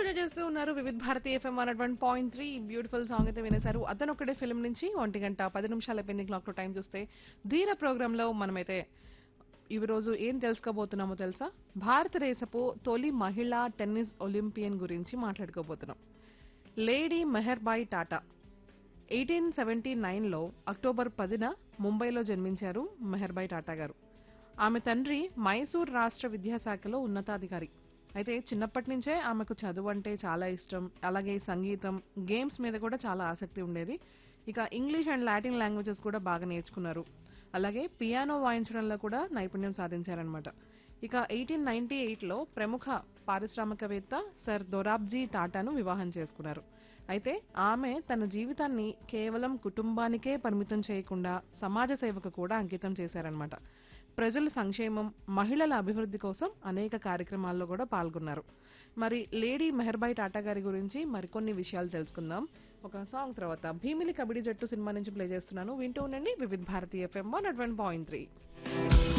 enjoy చేస్తూ ఉన్నారు Vividh Bharati FM one one point three beautiful song అయితే వినేశారు అతను ఒకటే ఫిల్మ్ నుంచి ఒంటి గంట పది నిమిషాల అయిపోయింది క్లాక్ లో టైం చూస్తే ధీర ప్రోగ్రామ్ లో మనమైతే ఈ రోజు ఏం తెలుసుకోబోతున్నామో తెలుసా భారతదేశపు తొలి మహిళా టెన్నిస్ ఒలింపియన్ గురించి మాట్లాడుకోబోతున్నాం lady Meherbai Tata eighteen seventy నైన్లో అక్టోబర్ పదిన ముంబైలో జన్మించారు మెహర్బాయ్ టాటా గారు ఆమె తండ్రి మైసూర్ రాష్ట్ర విద్యాశాఖలో ఉన్నతాధికారి అయితే చిన్నప్పటి నుంచే ఆమెకు చదువు అంటే చాలా ఇష్టం అలాగే సంగీతం గేమ్స్ మీద కూడా చాలా ఆసక్తి ఉండేది ఇక ఇంగ్లీష్ అండ్ లాటిన్ లాంగ్వేజెస్ కూడా బాగా నేర్చుకున్నారు అలాగే పియానో వాయించడంలో కూడా నైపుణ్యం సాధించారనమాట ఇక ఎయిటీన్ నైన్టీ ఎయిట్లో ప్రముఖ పారిశ్రామికవేత్త సర్ దొరాబ్జీ టాటాను వివాహం చేసుకున్నారు అయితే ఆమె తన జీవితాన్ని కేవలం కుటుంబానికే పరిమితం చేయకుండా సమాజ సేవకు కూడా అంకితం చేశారనమాట ప్రజల సంక్షేమం మహిళల అభివృద్ధి కోసం అనేక కార్యక్రమాల్లో కూడా పాల్గొన్నారు మరి లేడీ మెహర్బాయ్ టాటా గారి గురించి మరికొన్ని విషయాలు తెలుసుకుందాం ఒక సాంగ్ తర్వాత భీమిలి కబడ్డీ జట్టు సినిమా నుంచి ప్లే చేస్తున్నాను వింటూ ఉండండి Vividh Bharati FM one point three